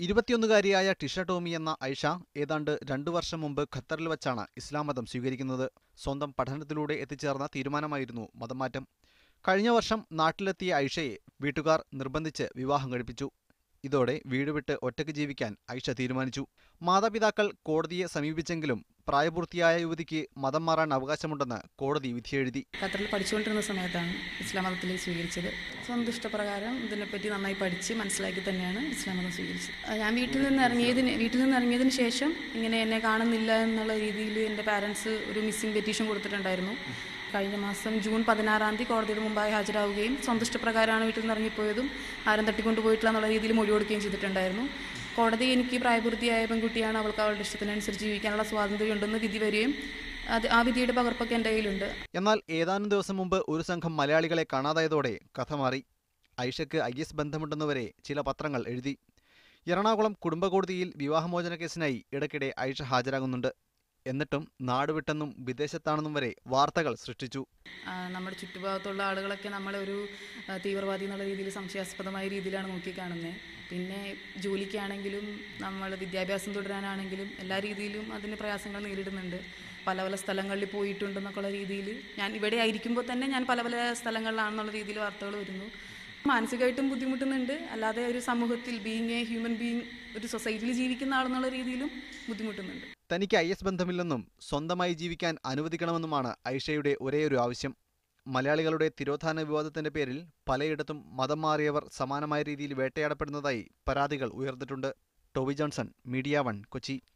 ഇരുപത്തിയൊന്നുകാരിയായ ടിഷ ടോമി എന്ന ഐഷ ഏതാണ്ട് രണ്ടു വർഷം മുമ്പ് ഖത്തറിൽ വച്ചാണ് ഇസ്ലാം മതം സ്വീകരിക്കുന്നത് സ്വന്തം പഠനത്തിലൂടെ എത്തിച്ചേർന്ന തീരുമാനമായിരുന്നു മതംമാറ്റം കഴിഞ്ഞ വർഷം നാട്ടിലെത്തിയ ഐഷയെ വീട്ടുകാർ നിർബന്ധിച്ച് വിവാഹം കഴിപ്പിച്ചു ഇതോടെ വീട് വിട്ട് ഒറ്റയ്ക്ക് ജീവിക്കാൻ ഐഷ തീരുമാനിച്ചു മാതാപിതാക്കൾ കോടതിയെ സമീപിച്ചെങ്കിലും പ്രായപൂർത്തിയായ യുവതിക്ക് മതം മാറാൻ അവകാശമുണ്ടെന്ന് കോടതി വിധിയെഴുതി ഖത്തറിൽ പഠിച്ചുകൊണ്ടിരുന്ന സമയത്താണ് ഇസ്ലാം മതത്തിലേക്ക് സ്വീകരിച്ചത് സ്വന്തം ഇഷ്ടപ്രകാരം ഇതിനെപ്പറ്റി നന്നായി പഠിച്ച് മനസ്സിലാക്കി തന്നെയാണ് ഇസ്ലാം മതം സ്വീകരിച്ചത് ആ, ഞാൻ വീട്ടിൽ നിന്ന് ഇറങ്ങിയതിന് വീട്ടിൽ നിന്ന് ഇറങ്ങിയതിന് ശേഷം ഇങ്ങനെ എന്നെ കാണുന്നില്ല എന്നുള്ള രീതിയിൽ എൻ്റെ പാരൻസ് ഒരു മിസ്സിംഗ് പെറ്റീഷൻ കൊടുത്തിട്ടുണ്ടായിരുന്നു കഴിഞ്ഞ മാസം ജൂൺ പതിനാറാം തീയതി കോടതിയുടെ മുമ്പായി ഹാജരാവുകയും സ്വന്തം ഇഷ്ടപ്രകാരമാണ് വീട്ടിൽ നിന്ന് ഇറങ്ങിപ്പോയതും ആരും തട്ടിക്കൊണ്ട് പോയിട്ടില്ല എന്നുള്ള രീതിയിൽ മൊഴി കൊടുക്കുകയും ചെയ്തിട്ടുണ്ടായിരുന്നു കോടതി എനിക്ക് പ്രായപൂർത്തിയായ പെൺകുട്ടിയാണ് അവൾക്ക് അവളുടെ ഇഷ്ടത്തിനനുസരിച്ച് ജീവിക്കാനുള്ള സ്വാതന്ത്ര്യമുണ്ടെന്ന് വിധി വരികയും അത് ആ വിധിയുടെ പകർപ്പൊക്കെ എൻ്റെ കയ്യിലുണ്ട് എന്നാൽ ഏതാനും ദിവസം മുമ്പ് ഒരു സംഘം മലയാളികളെ കാണാതായതോടെ കഥ മാറി ഐഷയ്ക്ക് ഐ എസ് ബന്ധമുണ്ടെന്നുവരെ ചില പത്രങ്ങൾ എഴുതി എറണാകുളം കുടുംബകോടതിയിൽ വിവാഹമോചന കേസിനായി ഇടയ്ക്കിടെ ഐഷ ഹാജരാകുന്നുണ്ട് എന്നിട്ടും നാടുവിട്ടെന്നും വിദേശത്താണെന്നും വരെ വാർത്തകൾ സൃഷ്ടിച്ചു ആ, നമ്മുടെ ചുറ്റുഭാഗത്തുള്ള ആളുകളൊക്കെ നമ്മളെ ഒരു ആ, തീവ്രവാദി എന്നുള്ള രീതിയിൽ സംശയാസ്പദമായ രീതിയിലാണ് നോക്കിക്കാണുന്നത് പിന്നെ ജോലിക്കാണെങ്കിലും നമ്മൾ വിദ്യാഭ്യാസം തുടരാനാണെങ്കിലും എല്ലാ രീതിയിലും അതിന് പ്രയാസങ്ങൾ നേരിടുന്നുണ്ട് പല പല സ്ഥലങ്ങളിൽ പോയിട്ടുണ്ടെന്നൊക്കെയുള്ള രീതിയിൽ ഞാൻ ഇവിടെ ആയിരിക്കുമ്പോൾ തന്നെ ഞാൻ പല പല സ്ഥലങ്ങളിലാണെന്നുള്ള രീതിയിൽ വാർത്തകൾ വരുന്നു മാനസികമായിട്ടും ബുദ്ധിമുട്ടുന്നുണ്ട് അല്ലാതെ ഒരു സമൂഹത്തിൽ ബീങ് എ ഹ്യൂമൻ ബീങ് ഒരു സൊസൈറ്റിയിൽ ജീവിക്കുന്ന ആളെന്നുള്ള രീതിയിലും ബുദ്ധിമുട്ടുന്നുണ്ട് തനിക്ക് ഐ എസ് ബന്ധമില്ലെന്നും സ്വന്തമായി ജീവിക്കാൻ അനുവദിക്കണമെന്നുമാണ് ഐഷയുടെ ഒരേയൊരു ആവശ്യം മലയാളികളുടെ തിരോധാന വിവാദത്തിന്റെ പേരിൽ പലയിടത്തും മതം മാറിയവർ സമാനമായ രീതിയിൽ വേട്ടയാടപ്പെടുന്നതായി പരാതികൾ ഉയർന്നിട്ടുണ്ട് Toby Johnson Media One Kochi